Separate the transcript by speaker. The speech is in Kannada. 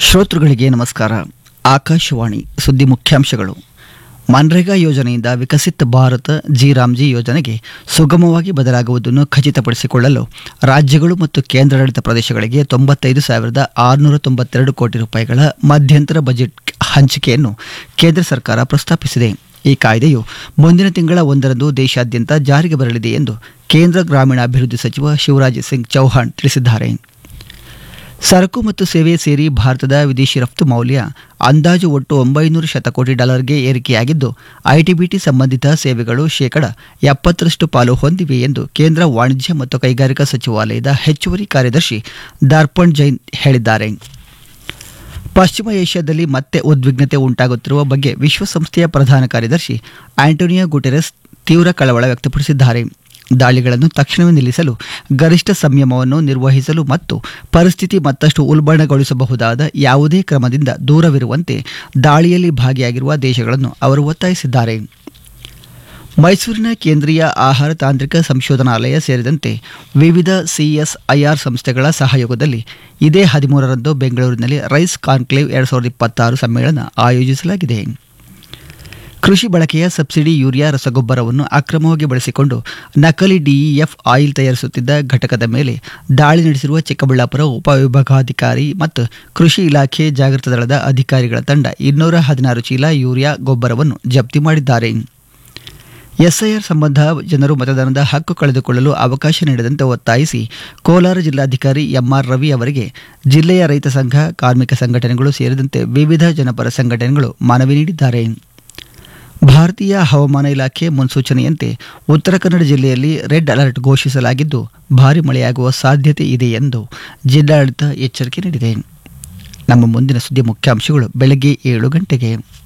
Speaker 1: ಶ್ರೋತೃಗಳಿಗೆ ನಮಸ್ಕಾರ ಆಕಾಶವಾಣಿ ಸುದ್ದಿ ಮುಖ್ಯಾಂಶಗಳು ಮನ್ರೇಗಾ ಯೋಜನೆಯಿಂದ ವಿಕಸಿತ ಭಾರತ ಜಿ ರಾಮ್ಜಿ ಯೋಜನೆಗೆ ಸುಗಮವಾಗಿ ಬದಲಾಗುವುದನ್ನು ಖಚಿತಪಡಿಸಿಕೊಳ್ಳಲು ರಾಜ್ಯಗಳು ಮತ್ತು ಕೇಂದ್ರಾಡಳಿತ ಪ್ರದೇಶಗಳಿಗೆ ತೊಂಬತ್ತೈದು ಸಾವಿರದ ಆರುನೂರ ತೊಂಬತ್ತೆರಡು ಕೋಟಿ ರೂಪಾಯಿಗಳ ಮಧ್ಯಂತರ ಬಜೆಟ್ ಹಂಚಿಕೆಯನ್ನು ಕೇಂದ್ರ ಸರ್ಕಾರ ಪ್ರಸ್ತಾಪಿಸಿದೆ ಈ ಕಾಯ್ದೆಯು ಮುಂದಿನ ತಿಂಗಳ ಒಂದರಂದು ದೇಶಾದ್ಯಂತ ಜಾರಿಗೆ ಬರಲಿದೆ ಎಂದು ಕೇಂದ್ರ ಗ್ರಾಮೀಣಾಭಿವೃದ್ಧಿ ಸಚಿವ ಶಿವರಾಜ್ ಸಿಂಗ್ ಚೌಹಾಣ್ ತಿಳಿಸಿದ್ದಾರೆ ಸರಕು ಮತ್ತು ಸೇವೆ ಸೇರಿ ಭಾರತದ ವಿದೇಶಿ ರಫ್ತು ಮೌಲ್ಯ ಅಂದಾಜು ಒಟ್ಟು ಒಂಬೈನೂರು ಶತಕೋಟಿ ಡಾಲರ್ಗೆ ಏರಿಕೆಯಾಗಿದ್ದು ಐಟಿಬಿಟಿ ಸಂಬಂಧಿತ ಸೇವೆಗಳು ಶೇಕಡ ಎಪ್ಪತ್ತರಷ್ಟು ಪಾಲು ಹೊಂದಿವೆ ಎಂದು ಕೇಂದ್ರ ವಾಣಿಜ್ಯ ಮತ್ತು ಕೈಗಾರಿಕಾ ಸಚಿವಾಲಯದ ಹೆಚ್ಚುವರಿ ಕಾರ್ಯದರ್ಶಿ ದರ್ಪಣ್ ಜೈನ್ ಹೇಳಿದ್ದಾರೆ ಪಶ್ಚಿಮ ಏಷ್ಯಾದಲ್ಲಿ ಮತ್ತೆ ಉದ್ವಿಗ್ನತೆ ಉಂಟಾಗುತ್ತಿರುವ ಬಗ್ಗೆ ವಿಶ್ವಸಂಸ್ಥೆಯ ಪ್ರಧಾನ ಕಾರ್ಯದರ್ಶಿ ಆಂಟೋನಿಯೋ ಗುಟೆರೆಸ್ ತೀವ್ರ ಕಳವಳ ವ್ಯಕ್ತಪಡಿಸಿದ್ದಾರೆ ದಾಳಿಗಳನ್ನು ತಕ್ಷಣವೇ ನಿಲ್ಲಿಸಲು ಗರಿಷ್ಠ ಸಂಯಮವನ್ನು ನಿರ್ವಹಿಸಲು ಮತ್ತು ಪರಿಸ್ಥಿತಿ ಮತ್ತಷ್ಟು ಉಲ್ಬಣಗೊಳಿಸಬಹುದಾದ ಯಾವುದೇ ಕ್ರಮದಿಂದ ದೂರವಿರುವಂತೆ ದಾಳಿಯಲ್ಲಿ ಭಾಗಿಯಾಗಿರುವ ದೇಶಗಳನ್ನು ಅವರು ಒತ್ತಾಯಿಸಿದ್ದಾರೆ ಮೈಸೂರಿನ ಕೇಂದ್ರೀಯ ಆಹಾರ ತಾಂತ್ರಿಕ ಸಂಶೋಧನಾಲಯ ಸೇರಿದಂತೆ ವಿವಿಧ ಸಿಎಸ್ಐಆರ್ ಸಂಸ್ಥೆಗಳ ಸಹಯೋಗದಲ್ಲಿ ಇದೇ ಹದಿಮೂರರಂದು ಬೆಂಗಳೂರಿನಲ್ಲಿ ರೈಸ್ ಕಾನ್ಕ್ಲೇವ್ ಎರಡು ಸಾವಿರದ ಇಪ್ಪತ್ತಾರು ಸಮ್ಮೇಳನ ಆಯೋಜಿಸಲಾಗಿದೆ ಕೃಷಿ ಬಳಕೆಯ ಸಬ್ಸಿಡಿ ಯೂರಿಯಾ ರಸಗೊಬ್ಬರವನ್ನು ಅಕ್ರಮವಾಗಿ ಬಳಸಿಕೊಂಡು ನಕಲಿ ಡಿಇಎಫ್ ಆಯಿಲ್ ತಯಾರಿಸುತ್ತಿದ್ದ ಘಟಕದ ಮೇಲೆ ದಾಳಿ ನಡೆಸಿರುವ ಚಿಕ್ಕಬಳ್ಳಾಪುರ ಉಪವಿಭಾಗಾಧಿಕಾರಿ ಮತ್ತು ಕೃಷಿ ಇಲಾಖೆ ಜಾಗೃತ ದಳದ ಅಧಿಕಾರಿಗಳ ತಂಡ ಇನ್ನೂರ ಹದಿನಾರು ಚೀಲ ಯೂರಿಯಾ ಗೊಬ್ಬರವನ್ನು ಜಪ್ತಿ ಮಾಡಿದ್ದಾರೆ ಎಸ್ಐಆರ್ ಸಂಬಂಧ ಜನರು ಮತದಾನದ ಹಕ್ಕು ಕಳೆದುಕೊಳ್ಳಲು ಅವಕಾಶ ನೀಡದಂತೆ ಒತ್ತಾಯಿಸಿ ಕೋಲಾರ ಜಿಲ್ಲಾಧಿಕಾರಿ ಎಂಆರ್ ರವಿ ಅವರಿಗೆ ಜಿಲ್ಲೆಯ ರೈತ ಸಂಘ ಕಾರ್ಮಿಕ ಸಂಘಟನೆಗಳು ಸೇರಿದಂತೆ ವಿವಿಧ ಜನಪರ ಸಂಘಟನೆಗಳು ಮನವಿ ನೀಡಿದ್ದಾರೆ ಭಾರತೀಯ ಹವಾಮಾನ ಇಲಾಖೆ ಮುನ್ಸೂಚನೆಯಂತೆ ಉತ್ತರ ಕನ್ನಡ ಜಿಲ್ಲೆಯಲ್ಲಿ ರೆಡ್ ಅಲರ್ಟ್ ಘೋಷಿಸಲಾಗಿದ್ದು ಭಾರಿ ಮಳೆಯಾಗುವ ಸಾಧ್ಯತೆ ಇದೆ ಎಂದು ಜಿಲ್ಲಾಡಳಿತ ಎಚ್ಚರಿಕೆ ನೀಡಿದೆ ನಮ್ಮ ಮುಂದಿನ ಸುದ್ದಿ ಮುಖ್ಯಾಂಶಗಳು ಬೆಳಗ್ಗೆ ಏಳು ಗಂಟೆಗೆ